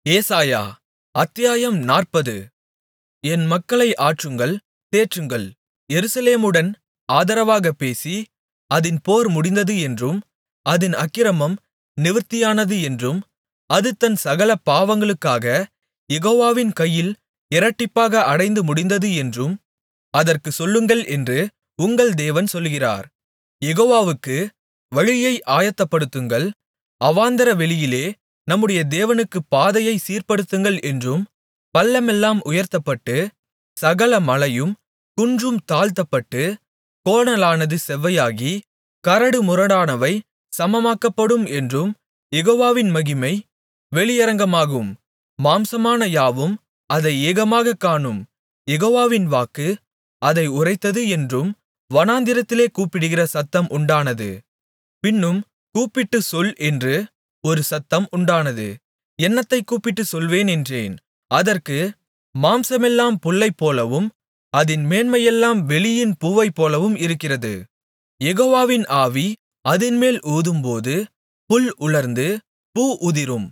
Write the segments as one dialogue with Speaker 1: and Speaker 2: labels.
Speaker 1: ஏசாயா அத்தியாயம் நாற்பது என் மக்களை ஆற்றுங்கள் தேற்றுங்கள் எருசலேமுடன் ஆதரவாகப் பேசி அதின் போர் முடிந்தது என்றும் அதின் அக்கிரமம் நிவிர்த்தியானது என்றும் அது தன் சகல பாவங்களுக்காகக் யெகோவாவின் கையில் இரட்டிப்பாக அடைந்து முடிந்தது என்றும் அதற்குச் சொல்லுங்கள் என்று உங்கள் தேவன் சொல்லுகிறார் யெகோவாவுக்கு வழியை ஆயத்தப்படுத்துங்கள் அவாந்தர வெளியிலே நம்முடைய தேவனுக்குப் பாதையைச் சீர்படுத்துங்கள் என்றும் பள்ளமெல்லாம் உயர்த்தப்பட்டு சகல மலையும் குன்றும் தாழ்த்தப்பட்டு கோணலானது செவ்வையாகி கரடுமுரடானவை சமமாக்கப்படும் என்றும் யெகோவாவின் மகிமை வெளியரங்கமாகும் மாம்சமான யாவும் அதை ஏகமாகக் காணும் யெகோவாவின் வாக்கு அதை உரைத்தது என்றும் வனாந்திரத்திலே கூப்பிடுகிற சத்தம் உண்டானது பின்னும் கூப்பிட்டுச் சொல் என்று ஒரு சத்தம் உண்டானது என்னத்தைக் கூப்பிட்டுச் சொல்வேன் என்றேன் அதற்கு மாம்சமெல்லாம் புல்லைப்போலவும் அதின் மேன்மையெல்லாம் வெளியின் பூவைப்போலவும் இருக்கிறது யெகோவாவின் ஆவி அதின்மேல் ஊதும்போது புல் உலர்ந்து பூ உதிரும்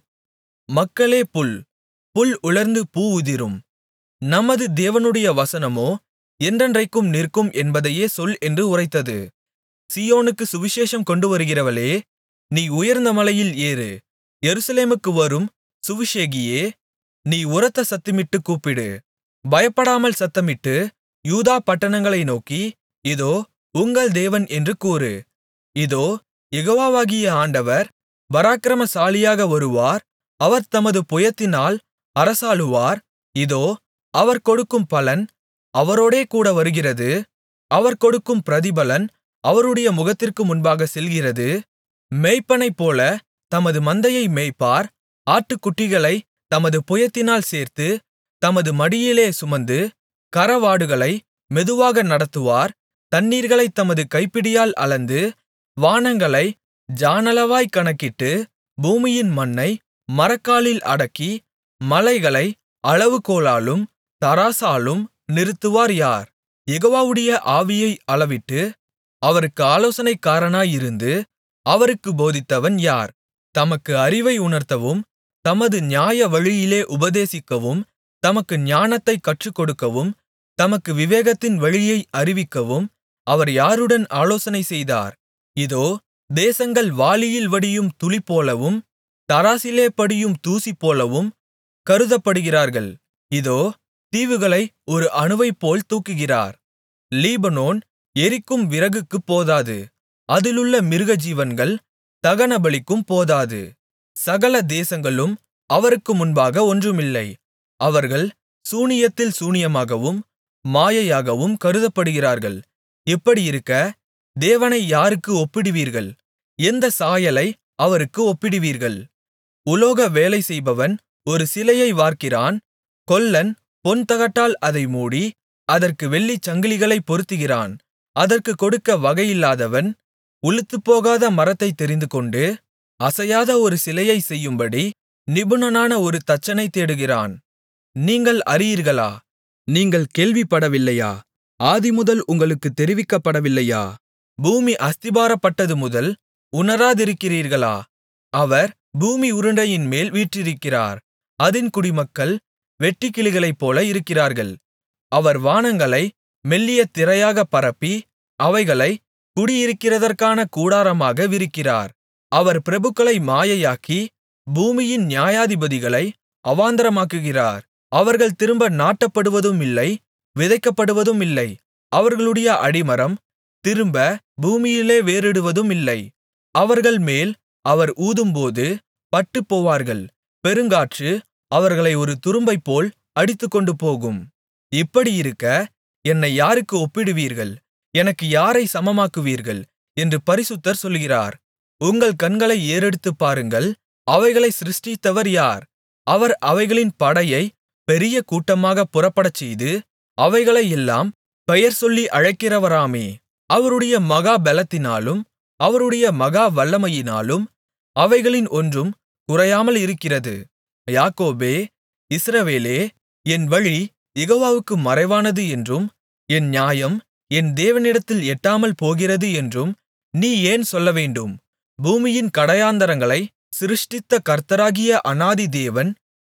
Speaker 1: மக்களே புல் புல் உலர்ந்து பூ உதிரும் நமது தேவனுடைய வசனமோ என்றென்றைக்கும் நிற்கும் என்பதையே சொல் என்று உரைத்தது சீயோனுக்குச் சுவிசேஷம் கொண்டுவருகிறவளே நீ உயர்ந்த மலையில் ஏறு எருசலேமுக்கு வரும் சுவிசேஷகியே நீ உரத்த சத்தமிட்டுக் கூப்பிடு பயப்படாமல் சத்தமிட்டு யூதா பட்டணங்களை நோக்கி இதோ உங்கள் தேவன் என்று கூறு இதோ யெகோவாகிய ஆண்டவர் பராக்கிரமசாலியாக வருவார் அவர் தமது புயத்தினால் அரசாளுவார் இதோ அவர் கொடுக்கும் பலன் அவரோடே கூட வருகிறது அவர் கொடுக்கும் பிரதிபலன் அவருடைய முகத்திற்கு முன்பாக செல்கிறது மேய்ப்பனைப்போல தமது மந்தையை மேய்ப்பார் ஆட்டுக்குட்டிகளைத் தமது புயத்தினால் சேர்த்து தமது மடியிலே சுமந்து கறவாடுகளை மெதுவாக நடத்துவார் தண்ணீர்களைத் தமது கைப்பிடியால் அளந்து வானங்களை ஜாணளவாய்க் கணக்கிட்டு பூமியின் மண்ணை மரக்காலில் அடக்கி மலைகளை அளவுகோலாலும் தராசாலும் நிறுத்துவார் யார் யெகோவாவுடைய ஆவியை அளவிட்டு அவருக்கு ஆலோசனைக்காரனாயிருந்து அவருக்குப் போதித்தவன் யார் தமக்கு அறிவை உணர்த்தவும் தமது நியாய வழியிலே உபதேசிக்கவும் தமக்கு ஞானத்தைக் கற்றுக்கொடுக்கவும் தமக்கு விவேகத்தின் வழியை அறிவிக்கவும் அவர் யாருடன் ஆலோசனை செய்தார் இதோ தேசங்கள் வாளியில் வடியும் துளிபோலவும் தராசிலே படியும் தூசிபோலவும் கருதப்படுகிறார்கள் இதோ தீவுகளை ஒரு அணுவைப்போல் தூக்குகிறார் லீபனோன் எரிக்கும் விறகுக்குப் போதாது அதிலுள்ள மிருகஜீவன்கள் தகனபலிக்கும் போதாது சகல தேசங்களும் அவருக்கு முன்பாக ஒன்றுமில்லை அவர்கள் சூனியத்தில் சூனியமாகவும் மாயையாகவும் கருதப்படுகிறார்கள் இப்படியிருக்க தேவனை யாருக்கு ஒப்பிடுவீர்கள் எந்த சாயலை அவருக்கு ஒப்பிடுவீர்கள் உலோக வேலை செய்பவன் ஒரு சிலையை வார்க்கிறான் கொல்லன் பொன்தகட்டால் அதை மூடி அதற்கு வெள்ளிச் சங்கிலிகளைப் பொருத்துகிறான் அதற்குக் கொடுக்க வகையில்லாதவன் உளுத்துப்போகாத மரத்தைத் தெரிந்துகொண்டு அசையாத ஒரு சிலையைச் செய்யும்படி நிபுணனான ஒரு தச்சனைத் தேடுகிறான் நீங்கள் அறியீர்களா நீங்கள் கேள்விப்படவில்லையா ஆதிமுதல் உங்களுக்குத் தெரிவிக்கப்படவில்லையா பூமி அஸ்திபாரப்பட்டது முதல் உணராதிருக்கிறீர்களா அவர் பூமி உருண்டையின்மேல் வீற்றிருக்கிறார் அதின் குடிமக்கள் வெட்டுக்கிளிகளைப்போல இருக்கிறார்கள் அவர் வானங்களை மெல்லிய திரையாகப் பரப்பி அவைகளை குடியிருக்கிறதற்கான கூடாரமாக விரிக்கிறார் அவர் பிரபுக்களை மாயையாக்கி பூமியின் நியாயாதிபதிகளை அவாந்தரமாக்குகிறார் அவர்கள் திரும்ப நாட்டப்படுவதுமில்லை விதைக்கப்படுவதுமில்லை அவர்களுடைய அடிமரம் திரும்ப பூமியிலே வேரிடுவதுமில்லை அவர்கள் மேல் அவர் ஊதும்போது பட்டுப்போவார்கள் பெருங்காற்று அவர்களை ஒரு துரும்பைப்போல் அடித்துக்கொண்டு போகும் இப்படியிருக்க என்னை யாருக்கு ஒப்பிடுவீர்கள் எனக்கு யாரை சமமாக்குவீர்கள் என்று பரிசுத்தர் சொல்கிறார் உங்கள் கண்களை ஏறெடுத்துப் பாருங்கள் அவைகளை சிருஷ்டித்தவர் யார் அவர் அவைகளின் படையை பெரிய கூட்டமாகப் புறப்படச்செய்து அவைகளையெல்லாம் பெயர் சொல்லி அழைக்கிறவராமே அவருடைய மகா பெலத்தினாலும் அவருடைய மகா வல்லமையினாலும் அவைகளின் ஒன்றும் குறையாமல் இருக்கிறது யாக்கோபே இஸ்ரவேலே என் வழி யெகோவாவுக்கு மறைவானது என்றும் என் நியாயம் என் தேவனிடத்தில் எட்டாமல் போகிறது என்றும் நீ ஏன் சொல்லவேண்டும் பூமியின் கடையாந்தரங்களை சிருஷ்டித்த கர்த்தராகிய அநாதி தேவன்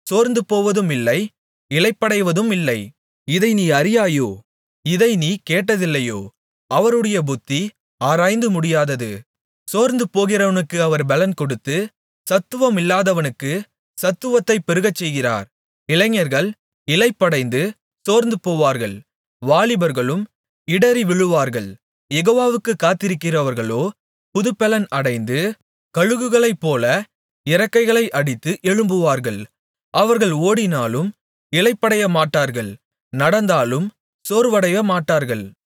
Speaker 1: சோர்ந்துபோவதுமில்லை இளைப்படைவதுமில்லை இதை நீ அறியாயோ இதை நீ கேட்டதில்லையோ அவருடைய புத்தி ஆராய்ந்து முடியாதது சோர்ந்துபோகிறவனுக்கு அவர் பெலன் கொடுத்து சத்துவமில்லாதவனுக்கு சத்துவத்தைப் பெருகச்செய்கிறார் இளைஞர்கள் இளைப்படைந்து சோர்ந்துபோவார்கள் வாலிபர்களும் இடறி விழுவார்கள் யெகோவாவுக்குக் காத்திருக்கிறவர்களோ புதுப்பெலன் அடைந்து கழுகுகளைப்போல இறக்கைகளை அடித்து எழும்புவார்கள் அவர்கள் ஓடினாலும் இளைப்படையமாட்டார்கள் நடந்தாலும் சோர்வடையமாட்டார்கள்